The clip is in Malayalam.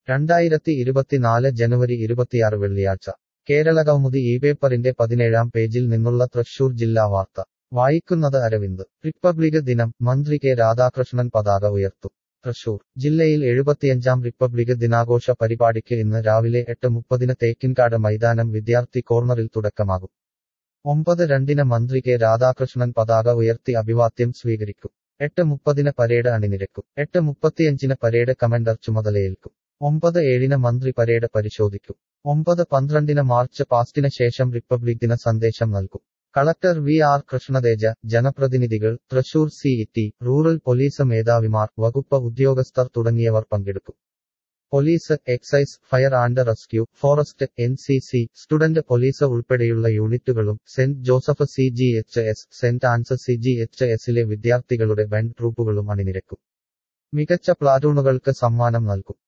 രണ്ടായിരത്തി ഇരുപത്തിനാല് ജനുവരി ഇരുപത്തിയാറ് വെള്ളിയാഴ്ച കേരളകൗമുദി ഈ പേപ്പറിന്റെ പതിനേഴാം പേജിൽ നിന്നുള്ള തൃശൂർ ജില്ലാ വാർത്ത വായിക്കുന്നത് അരവിന്ദ് റിപ്പബ്ലിക് ദിനം മന്ത്രി കെ രാധാകൃഷ്ണൻ പതാക ഉയർത്തും തൃശൂർ ജില്ലയിൽ എഴുപത്തിയഞ്ചാം റിപ്പബ്ലിക് ദിനാഘോഷ പരിപാടിക്ക് ഇന്ന് രാവിലെ എട്ട് മുപ്പതിന് തേക്കിൻകാട് മൈതാനം വിദ്യാർത്ഥി കോർണറിൽ തുടക്കമാകും ഒമ്പത് രണ്ടിന് മന്ത്രി കെ രാധാകൃഷ്ണൻ പതാക ഉയർത്തി അഭിവാദ്യം സ്വീകരിക്കും എട്ട് മുപ്പതിന് പരേഡ് അണിനിരക്കും എട്ട് മുപ്പത്തിയഞ്ചിന് പരേഡ് കമൻഡർ ചുമതലയേൽക്കും ഒമ്പത് ഏഴിന് മന്ത്രി പരേഡ് പരിശോധിക്കും ഒമ്പത് പന്ത്രണ്ടിന് മാർച്ച് പാസ്റ്റിന് ശേഷം റിപ്പബ്ലിക് ദിന സന്ദേശം നൽകും കളക്ടർ വി ആർ കൃഷ്ണതേജ ജനപ്രതിനിധികൾ Thrissur city rural police മേധാവിമാർ വകുപ്പ് ഉദ്യോഗസ്ഥർ തുടങ്ങിയവർ പങ്കെടുക്കും police excise fire and rescue forest N C C student police ഉൾപ്പെടെയുള്ള യൂണിറ്റുകളും Saint Joseph C G H S Saint Ann's C G H എസിലെ വിദ്യാർത്ഥികളുടെ ബാൻഡ് ട്രൂപ്പുകളും അണിനിരക്കും മികച്ച പ്ലാറ്റൂണുകൾക്ക് സമ്മാനം നൽകും